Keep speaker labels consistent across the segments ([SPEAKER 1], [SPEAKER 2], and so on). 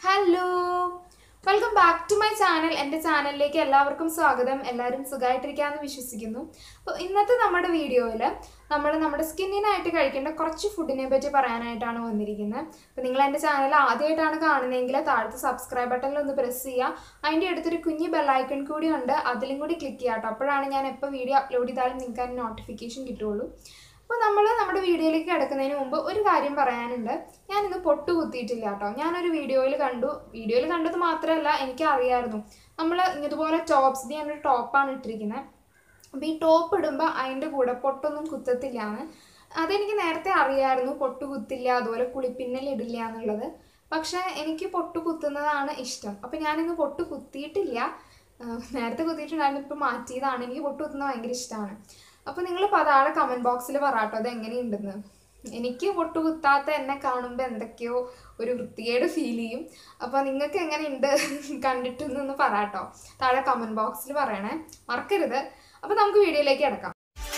[SPEAKER 1] hello welcome back to my channel എൻ്റെ ചാനലിലേക്ക് എല്ലാവർക്കും സ്വാഗതം എല്ലാവരും സുഖമായിട്ടിരിക്കാമെന്ന് വിശ്വസിക്കുന്നു അപ്പോൾ ഇന്നത്തെ നമ്മുടെ വീഡിയോയിൽ നമ്മൾ നമ്മുടെ സ്കിന്നിനായിട്ട് കഴിക്കേണ്ട കുറച്ച് ഫുഡിനെ പറ്റി പറയാനായിട്ടാണ് വന്നിരിക്കുന്നത് അപ്പോൾ നിങ്ങൾ എൻ്റെ ചാനൽ ആദ്യമായിട്ടാണ് കാണുന്നതെങ്കിൽ താഴത്തെ സബ്സ്ക്രൈബ് ബട്ടണിൽ ഒന്ന് പ്രസ് ചെയ്യുക അതിൻ്റെ അടുത്തൊരു കുഞ്ഞ് ബെല്ലൈക്കൺ കൂടി ഉണ്ട് അതിലും കൂടി ക്ലിക്ക് ചെയ്യാം കേട്ടോ അപ്പോഴാണ് ഞാൻ എപ്പോൾ വീഡിയോ അപ്ലോഡ് ചെയ്താലും നിങ്ങൾക്ക് അതിന് നോട്ടിഫിക്കേഷൻ കിട്ടുള്ളൂ അപ്പോൾ നമ്മൾ നമ്മുടെ വീഡിയോയിലേക്ക് കിടക്കുന്നതിന് മുമ്പ് ഒരു കാര്യം പറയാനുണ്ട് ഞാനിന്ന് പൊട്ട് കുത്തിയിട്ടില്ല കേട്ടോ ഞാനൊരു വീഡിയോയിൽ കണ്ടു വീഡിയോയിൽ കണ്ടത് മാത്രമല്ല എനിക്ക് അറിയായിരുന്നു നമ്മൾ ഇതുപോലെ ടോപ്സ് ഇത് ഞാനൊരു ടോപ്പാണ് ഇട്ടിരിക്കുന്നത് അപ്പോൾ ഈ ടോപ്പ് ഇടുമ്പോൾ അതിൻ്റെ കൂടെ പൊട്ടൊന്നും കുത്തത്തില്ലാന്ന് അതെനിക്ക് നേരത്തെ അറിയായിരുന്നു പൊട്ട് കുത്തില്ല അതുപോലെ കുളിപ്പിന്നൽ ഇടില്ല എന്നുള്ളത് പക്ഷേ എനിക്ക് പൊട്ട് കുത്തുന്നതാണ് ഇഷ്ടം അപ്പോൾ ഞാനിന്ന് പൊട്ട് കുത്തിയിട്ടില്ല ആ, നേരത്തെ കുത്തിയിട്ടുണ്ടായിരുന്നു ഇപ്പോൾ മാറ്റിയതാണ് എനിക്ക് പൊട്ട് കുത്തുന്നത് ഭയങ്കര ഇഷ്ടമാണ് അപ്പോൾ നിങ്ങൾ താഴെ കമൻറ്റ് ബോക്സിൽ പറയാട്ടോ അത് എങ്ങനെയുണ്ടെന്ന് എനിക്ക് പൊട്ട് കുത്താത്ത എന്നെ കാണുമ്പോൾ എന്തൊക്കെയോ ഒരു വൃത്തികേട് ഫീൽ ചെയ്യും അപ്പോൾ നിങ്ങൾക്ക് എങ്ങനെയുണ്ട് കണ്ടിട്ടെന്നൊന്ന് പറയാട്ടോ താഴെ കമൻറ്റ് ബോക്സിൽ പറയണേ മറക്കരുത് അപ്പോൾ നമുക്ക് വീഡിയോയിലേക്ക് കിടക്കാം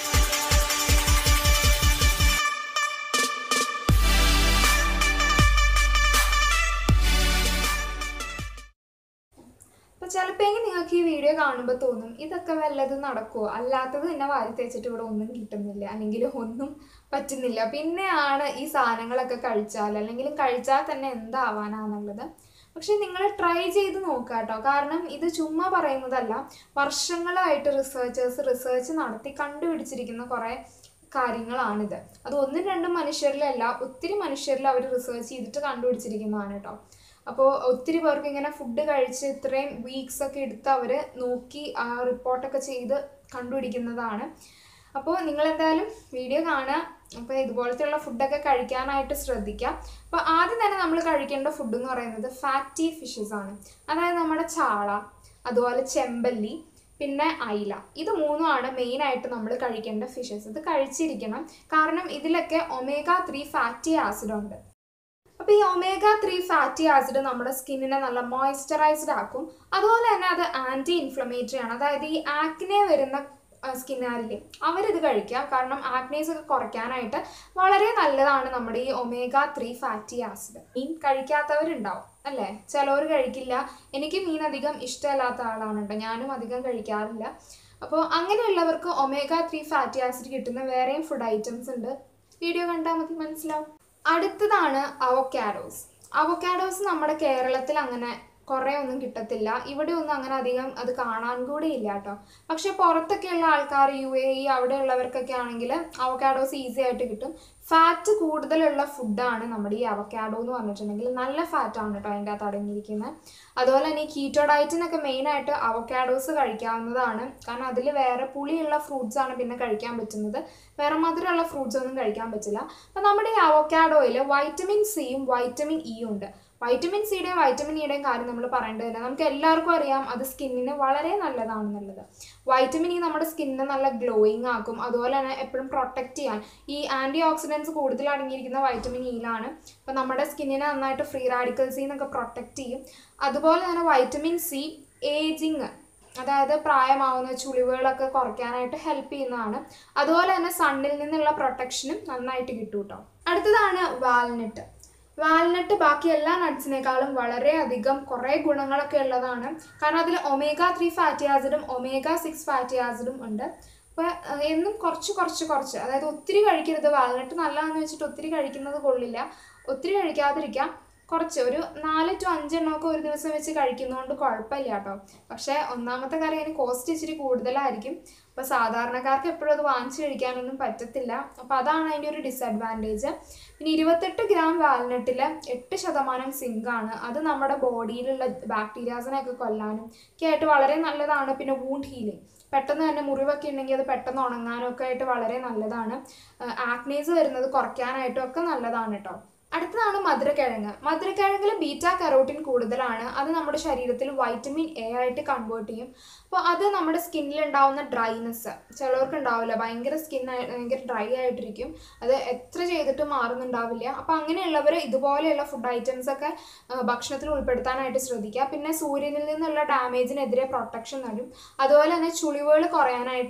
[SPEAKER 1] അപ്പോൾ ചിലപ്പോഴെങ്കിൽ നിങ്ങൾക്ക് ഈ വീഡിയോ കാണുമ്പോൾ തോന്നും ഇതൊക്കെ വല്ലതും നടക്കുമോ അല്ലാത്തത് എന്നെ വാരി തേച്ചിട്ട് ഇവിടെ ഒന്നും കിട്ടുന്നില്ല അല്ലെങ്കിൽ ഒന്നും പറ്റുന്നില്ല പിന്നെയാണ് ഈ സാധനങ്ങളൊക്കെ കഴിച്ചാൽ അല്ലെങ്കിൽ കഴിച്ചാൽ തന്നെ എന്താവാനാന്നുള്ളത് പക്ഷെ നിങ്ങൾ ട്രൈ ചെയ്ത് നോക്കുക കേട്ടോ കാരണം ഇത് ചുമ്മാ പറയുന്നതല്ല വർഷങ്ങളായിട്ട് റിസർച്ചേഴ്സ് റിസർച്ച് നടത്തി കണ്ടുപിടിച്ചിരിക്കുന്ന കുറേ കാര്യങ്ങളാണിത് അത് ഒന്നും രണ്ടും മനുഷ്യരിലല്ല ഒത്തിരി മനുഷ്യരിൽ അവർ റിസർച്ച് ചെയ്തിട്ട് കണ്ടുപിടിച്ചിരിക്കുന്നതാണ് കേട്ടോ അപ്പോൾ ഒത്തിരി പേർക്ക് ഇങ്ങനെ ഫുഡ് കഴിച്ച് ഇത്രയും വീക്സ് ഒക്കെ എടുത്ത് അവർ നോക്കി ആ റിപ്പോർട്ടൊക്കെ ചെയ്ത് കണ്ടുപിടിക്കുന്നതാണ് അപ്പോൾ നിങ്ങൾ എന്തായാലും വീഡിയോ കാണുക അപ്പോൾ ഇതുപോലത്തെയുള്ള ഫുഡൊക്കെ കഴിക്കാനായിട്ട് ശ്രദ്ധിക്കുക അപ്പോൾ ആദ്യം തന്നെ നമ്മൾ കഴിക്കേണ്ട ഫുഡ് എന്ന് പറയുന്നത് ഫാറ്റി ഫിഷസ് ആണ് അതായത് നമ്മുടെ ചാള അതുപോലെ ചെമ്പല്ലി പിന്നെ അയില ഇത് മൂന്നുമാണ് മെയിനായിട്ട് നമ്മൾ കഴിക്കേണ്ട ഫിഷസ് ഇത് കഴിച്ചിരിക്കണം കാരണം ഇതിലൊക്കെ ഒമേഗ ത്രീ ഫാറ്റി ആസിഡ് ഉണ്ട് അപ്പോൾ ഈ ഒമേഗ ത്രീ ഫാറ്റി ആസിഡ് നമ്മുടെ സ്കിന്നിനെ നല്ല മോയ്സ്ചറൈസ്ഡ് ആക്കും അതുപോലെ തന്നെ അത് ആൻറ്റി ഇൻഫ്ലമേറ്ററി ആണ് അതായത് ഈ ആക്നെ വരുന്ന സ്കിന്നുകാരില്ലേ അവരിത് കഴിക്കാം കാരണം ആക്നേസ് ഒക്കെ കുറയ്ക്കാനായിട്ട് വളരെ നല്ലതാണ് നമ്മുടെ ഈ ഒമേഗ ത്രീ ഫാറ്റി ആസിഡ് മീൻ കഴിക്കാത്തവരുണ്ടാവും അല്ലേ ചിലവർ കഴിക്കില്ല എനിക്ക് മീൻ അധികം ഇഷ്ടമല്ലാത്ത ആളാണ് കേട്ടോ ഞാനും അധികം കഴിക്കാറില്ല അപ്പോൾ അങ്ങനെയുള്ളവർക്ക് ഒമേഗ ത്രീ ഫാറ്റി ആസിഡ് കിട്ടുന്ന വേറെയും ഫുഡ് ഐറ്റംസ് ഉണ്ട് വീഡിയോ കണ്ടാൽ മതി മനസ്സിലാവും അടുത്തതാണ് അവക്കാഡോസ് അവക്കാഡോസ് നമ്മുടെ കേരളത്തിൽ അങ്ങനെ കുറേ ഒന്നും കിട്ടത്തില്ല ഇവിടെ ഒന്നും അങ്ങനെ അധികം അത് കാണാൻ കൂടി ഇല്ല കേട്ടോ പക്ഷെ പുറത്തൊക്കെയുള്ള ആൾക്കാർ യു എ ഇ അവിടെയുള്ളവർക്കൊക്കെ ആണെങ്കിൽ അവക്കാഡോസ് ഈസി ആയിട്ട് കിട്ടും ഫാറ്റ് കൂടുതലുള്ള ഫുഡാണ് നമ്മുടെ ഈ അവക്കാഡോ എന്ന് പറഞ്ഞിട്ടുണ്ടെങ്കിൽ നല്ല ഫാറ്റാണ് കേട്ടോ അതിൻ്റെ അകത്ത് അടങ്ങിയിരിക്കുന്നത് അതുപോലെ തന്നെ ഈ കീറ്റോ ഡയറ്റിനൊക്കെ മെയിനായിട്ട് അവക്കാഡോസ് കഴിക്കാവുന്നതാണ് കാരണം അതിൽ വേറെ പുളിയുള്ള ഫ്രൂട്ട്സ് ആണ് പിന്നെ കഴിക്കാൻ പറ്റുന്നത് വേറെ മധുരമുള്ള ഫ്രൂട്ട്സ് ഒന്നും കഴിക്കാൻ പറ്റില്ല അപ്പം നമ്മുടെ ഈ അവക്കാഡോയിൽ വൈറ്റമിൻ സിയും വൈറ്റമിൻ ഇയും ഉണ്ട് വൈറ്റമിൻ സിയുടെയും വൈറ്റമിൻ ഇയുടെയും കാര്യം നമ്മൾ പറയേണ്ടതില്ല നമുക്ക് എല്ലാവർക്കും അറിയാം അത് സ്കിന്നിന് വളരെ നല്ലതാണെന്നുള്ളത് വൈറ്റമിൻ ഇ നമ്മുടെ സ്കിന്നിനെ നല്ല ഗ്ലോയിങ് ആക്കും അതുപോലെ തന്നെ എപ്പോഴും പ്രൊട്ടക്റ്റ് ചെയ്യാൻ ഈ ആൻറ്റി ഓക്സിഡൻസ് കൂടുതൽ അടങ്ങിയിരിക്കുന്ന വൈറ്റമിൻ ഇയിലാണ് അപ്പം നമ്മുടെ സ്കിന്നിനെ നന്നായിട്ട് ഫ്രീ റാഡിക്കൽസിൽ നിന്നൊക്കെ പ്രൊട്ടക്റ്റ് ചെയ്യും അതുപോലെ തന്നെ വൈറ്റമിൻ സി ഏജിങ് അതായത് പ്രായമാവുന്ന ചുളിവുകളൊക്കെ കുറയ്ക്കാനായിട്ട് ഹെൽപ്പ് ചെയ്യുന്നതാണ് അതുപോലെ തന്നെ സണ്ണിൽ നിന്നുള്ള പ്രൊട്ടക്ഷനും നന്നായിട്ട് കിട്ടും കേട്ടോ അടുത്തതാണ് വാൽനട്ട് വാൽനട്ട് ബാക്കി എല്ലാ നട്ട്സിനേക്കാളും വളരെയധികം കുറേ ഗുണങ്ങളൊക്കെ ഉള്ളതാണ് കാരണം അതിൽ ഒമേഗ ത്രീ ഫാറ്റി ആസിഡും ഒമേഗ സിക്സ് ഫാറ്റി ആസിഡും ഉണ്ട് അപ്പോൾ എന്നും കുറച്ച് കുറച്ച് കുറച്ച് അതായത് ഒത്തിരി കഴിക്കരുത് വാൽനട്ട് നല്ലതാണെന്ന് വെച്ചിട്ട് ഒത്തിരി കഴിക്കുന്നത് കൊള്ളില്ല ഒത്തിരി കഴിക്കാതിരിക്കാം കുറച്ച് ഒരു നാല് ടു അഞ്ചെണ്ണമൊക്കെ ഒരു ദിവസം വെച്ച് കഴിക്കുന്നതുകൊണ്ട് കുഴപ്പമില്ല കേട്ടോ പക്ഷേ ഒന്നാമത്തെ കാര്യം അതിന് കോസ്റ്റ് ഇച്ചിരി കൂടുതലായിരിക്കും അപ്പോൾ സാധാരണക്കാർക്ക് എപ്പോഴും അത് വാങ്ങിച്ച് കഴിക്കാനൊന്നും പറ്റത്തില്ല അപ്പോൾ അതാണ് അതിൻ്റെ ഒരു ഡിസഡ്വാൻറ്റേജ് പിന്നെ ഇരുപത്തെട്ട് ഗ്രാം വാൽനട്ടിൽ എട്ട് ശതമാനം സിങ്കാണ് അത് നമ്മുടെ ബോഡിയിലുള്ള ബാക്ടീരിയാസിനെയൊക്കെ കൊല്ലാനും ഒക്കെ ആയിട്ട് വളരെ നല്ലതാണ് പിന്നെ വൂണ്ട് ഹീലിംഗ് പെട്ടെന്ന് തന്നെ മുറിവൊക്കെ ഉണ്ടെങ്കിൽ അത് പെട്ടെന്ന് ഉണങ്ങാനും ഒക്കെ ആയിട്ട് വളരെ നല്ലതാണ് ആക്നേസ് വരുന്നത് കുറയ്ക്കാനായിട്ടും ഒക്കെ നല്ലതാണ് കേട്ടോ അടുത്തതാണ് മധുരക്കിഴങ്ങ് മധുരക്കിഴങ്ങിൽ ബീറ്റ കരോട്ടിൻ കൂടുതലാണ് അത് നമ്മുടെ ശരീരത്തിൽ വൈറ്റമിൻ എ ആയിട്ട് കൺവേർട്ട് ചെയ്യും അപ്പോൾ അത് നമ്മുടെ സ്കിന്നിൽ ഉണ്ടാവുന്ന ഡ്രൈനെസ് ചിലവർക്ക് ഉണ്ടാവില്ല ഭയങ്കര സ്കിൻ ഭയങ്കര ഡ്രൈ ആയിട്ടിരിക്കും അത് എത്ര ചെയ്തിട്ടും മാറുന്നുണ്ടാവില്ല അപ്പോൾ അങ്ങനെയുള്ളവർ ഇതുപോലെയുള്ള ഫുഡ് ഐറ്റംസ് ഒക്കെ ആ, ഭക്ഷണത്തിൽ ഉൾപ്പെടുത്താനായിട്ട് ശ്രദ്ധിക്കുക പിന്നെ സൂര്യനിൽ നിന്നുള്ള ഡാമേജിനെതിരെ പ്രൊട്ടക്ഷൻ തരും അതുപോലെ തന്നെ ചുളിവുകൾ കുറയാനായിട്ടും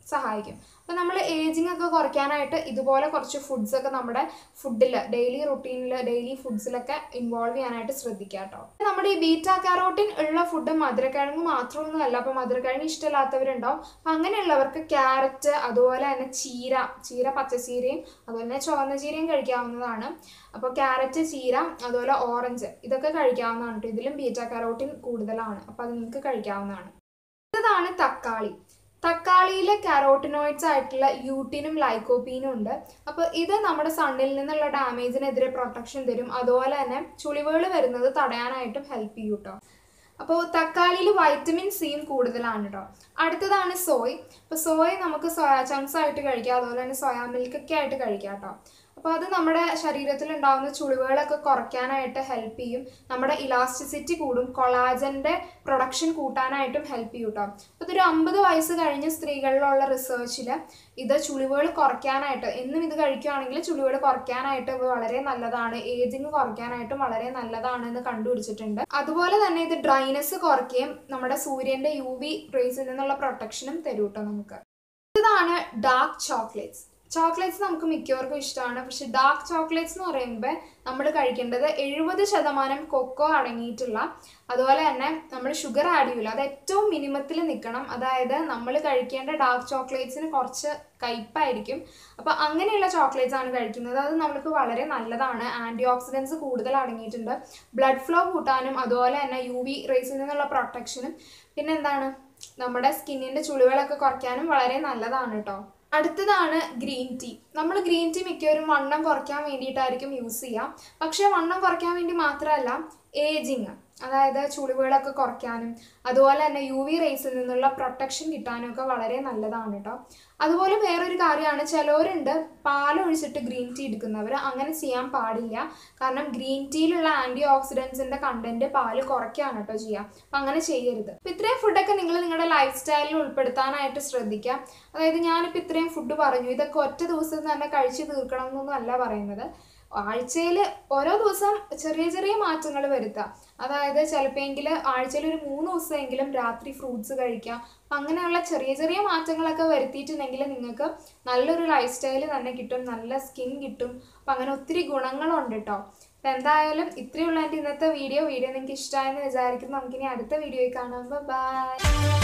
[SPEAKER 1] സഹായിക്കും അപ്പോൾ നമ്മൾ ഏജിങ് ഒക്കെ കുറയ്ക്കാനായിട്ട് ഇതുപോലെ കുറച്ച് ഫുഡ്സ് ഒക്കെ നമ്മുടെ ഫുഡിൽ ഡെയിലി റുട്ടീനിൽ ഡെയിലി ഫുഡ്സിലൊക്കെ ഇൻവോൾവ് ചെയ്യാനായിട്ട് ശ്രദ്ധിക്കുക കേട്ടോ നമ്മുടെ ഈ ബീറ്റ കാരോട്ടിൻ ഉള്ള ഫുഡ് മധുരക്കിഴങ്ങ് മാത്രമൊന്നുമല്ല അപ്പോൾ മധുരക്കിഴങ്ങ് ഇഷ്ടമില്ലാത്തവരുണ്ടാവും അപ്പം അങ്ങനെയുള്ളവർക്ക് ക്യാരറ്റ് അതുപോലെ തന്നെ ചീര ചീര പച്ചച്ചീരയും അതുപോലെ തന്നെ ചുവന്ന ചീരയും കഴിക്കാവുന്നതാണ് അപ്പോൾ ക്യാരറ്റ് ചീര അതുപോലെ ഓറഞ്ച് ഇതൊക്കെ കഴിക്കാവുന്നതാണ് കേട്ടോ ഇതിലും ബീറ്റ കാരോട്ടിൻ കൂടുതലാണ് അപ്പോൾ അത് നിങ്ങൾക്ക് കഴിക്കാവുന്നതാണ് ഇതാണ് തക്കാളി തക്കാളിയിൽ കാരോട്ടിനോയിഡ്സ് ആയിട്ടുള്ള യൂട്ടിനും ലൈക്കോപ്പീനും ഉണ്ട് അപ്പോൾ ഇത് നമ്മുടെ സണ്ണിൽ നിന്നുള്ള ഡാമേജിനെതിരെ പ്രൊട്ടക്ഷൻ തരും അതുപോലെ തന്നെ ചുളിവുകൾ വരുന്നത് തടയാനായിട്ടും ഹെൽപ്പ് ചെയ്യും കേട്ടോ അപ്പോൾ തക്കാളിയിൽ വൈറ്റമിൻ സിയും കൂടുതലാണ് കേട്ടോ അടുത്തതാണ് സോയ് അപ്പോൾ സോയ് നമുക്ക് സോയാ ചങ്ക്സ് ആയിട്ട് കഴിക്കാം അതുപോലെ തന്നെ സോയാ മിൽക്കൊക്കെ ആയിട്ട് കഴിക്കാം കേട്ടോ അപ്പോൾ അത് നമ്മുടെ ശരീരത്തിൽ ഉണ്ടാകുന്ന ചുളിവുകളൊക്കെ കുറയ്ക്കാനായിട്ട് ഹെൽപ്പ് ചെയ്യും നമ്മുടെ ഇലാസ്റ്റിസിറ്റി കൂടും കൊളാജൻ്റെ പ്രൊഡക്ഷൻ കൂട്ടാനായിട്ടും ഹെൽപ്പ് ചെയ്യും കേട്ടോ അപ്പോൾ ഇതൊരു അമ്പത് വയസ്സ് കഴിഞ്ഞ സ്ത്രീകളിലുള്ള റിസർച്ചിൽ ഇത് ചുളിവുകൾ കുറയ്ക്കാനായിട്ട് എന്നും ഇത് കഴിക്കുകയാണെങ്കിൽ ചുളിവുകൾ കുറയ്ക്കാനായിട്ട് ഇത് വളരെ നല്ലതാണ് ഏജിങ് കുറയ്ക്കാനായിട്ടും വളരെ നല്ലതാണ് എന്ന് കണ്ടുപിടിച്ചിട്ടുണ്ട് അതുപോലെ തന്നെ ഇത് ഡ്രൈനെസ് കുറയ്ക്കുകയും നമ്മുടെ സൂര്യൻ്റെ യു വി റേസിൽ നിന്നുള്ള പ്രൊട്ടക്ഷനും തരും കേട്ടോ നമുക്ക് ഇതാണ് ഡാർക്ക് ചോക്ലേറ്റ്സ് ചോക്ലേറ്റ്സ് നമുക്ക് മിക്കവർക്കും ഇഷ്ടമാണ് പക്ഷെ ഡാർക്ക് ചോക്ലേറ്റ്സ് എന്ന് പറയുമ്പോൾ നമ്മൾ കഴിക്കേണ്ടത് എഴുപത് ശതമാനം കൊക്കോ അടങ്ങിയിട്ടുള്ള അതുപോലെ തന്നെ നമ്മൾ ഷുഗർ ആഡ് ചെയ്യില്ല അത് ഏറ്റവും മിനിമത്തിൽ നിൽക്കണം അതായത് നമ്മൾ കഴിക്കേണ്ട ഡാർക്ക് ചോക്ലേറ്റ്സിന് കുറച്ച് കയ്പായിരിക്കും അപ്പോൾ അങ്ങനെയുള്ള ചോക്ലേറ്റ്സ് ആണ് കഴിക്കുന്നത് അത് നമുക്ക് വളരെ നല്ലതാണ് ആൻറ്റി ഓക്സിഡൻസ് കൂടുതൽ അടങ്ങിയിട്ടുണ്ട് ബ്ലഡ് ഫ്ലോ കൂട്ടാനും അതുപോലെ തന്നെ യു വി റേസിൽ നിന്നുള്ള പ്രൊട്ടക്ഷനും പിന്നെ എന്താണ് നമ്മുടെ സ്കിന്നിൻ്റെ ചുളിവുകളൊക്കെ കുറയ്ക്കാനും വളരെ നല്ലതാണ് കേട്ടോ അടുത്തതാണ് ഗ്രീൻ ടീ നമ്മൾ ഗ്രീൻ ടീ മിക്കവരും വണ്ണം കുറയ്ക്കാൻ വേണ്ടിയിട്ടായിരിക്കും യൂസ് ചെയ്യുക പക്ഷേ വണ്ണം കുറയ്ക്കാൻ വേണ്ടി മാത്രമല്ല ഏജിങ് അതായത് ചുളിവുകളൊക്കെ കുറയ്ക്കാനും അതുപോലെ തന്നെ യു വി റേസിൽ നിന്നുള്ള പ്രൊട്ടക്ഷൻ കിട്ടാനും ഒക്കെ വളരെ നല്ലതാണ് കേട്ടോ അതുപോലെ വേറൊരു കാര്യമാണ് ചിലവരുണ്ട് പാലൊഴിച്ചിട്ട് ഗ്രീൻ ടീ എടുക്കുന്നവർ അങ്ങനെ ചെയ്യാൻ പാടില്ല കാരണം ഗ്രീൻ ടീയിലുള്ള ആൻറ്റി ഓക്സിഡൻസിൻ്റെ കണ്ടന്റ് പാല് കുറയ്ക്കുകയാണ് കേട്ടോ ചെയ്യുക അപ്പം അങ്ങനെ ചെയ്യരുത് അപ്പം ഇത്രയും ഫുഡൊക്കെ നിങ്ങൾ നിങ്ങളുടെ ലൈഫ് സ്റ്റൈലിൽ ഉൾപ്പെടുത്താനായിട്ട് ശ്രദ്ധിക്കുക അതായത് ഞാനിപ്പോൾ ഇത്രയും ഫുഡ് പറഞ്ഞു ഇതൊക്കെ ഒറ്റ ദിവസം തന്നെ കഴിച്ച് തീർക്കണം എന്നൊന്നും അല്ല പറയുന്നത് ആഴ്ചയിൽ ഓരോ ദിവസം ചെറിയ ചെറിയ മാറ്റങ്ങൾ വരുത്തുക അതായത് ചിലപ്പോഴെങ്കിൽ ആഴ്ചയിൽ ഒരു മൂന്ന് ദിവസമെങ്കിലും രാത്രി ഫ്രൂട്ട്സ് കഴിക്കുക അപ്പം അങ്ങനെയുള്ള ചെറിയ ചെറിയ മാറ്റങ്ങളൊക്കെ വരുത്തിയിട്ടുണ്ടെങ്കിൽ നിങ്ങൾക്ക് നല്ലൊരു ലൈഫ് സ്റ്റൈൽ തന്നെ കിട്ടും നല്ല സ്കിൻ കിട്ടും അപ്പം അങ്ങനെ ഒത്തിരി ഗുണങ്ങളുണ്ട് കേട്ടോ അപ്പം എന്തായാലും ഇത്രയുള്ള എൻ്റെ ഇന്നത്തെ വീഡിയോ വീഡിയോ നിങ്ങൾക്ക് ഇഷ്ടമായെന്ന് വിചാരിക്കുന്നു നമുക്കിനി അടുത്ത വീഡിയോയിൽ കാണാം ബൈ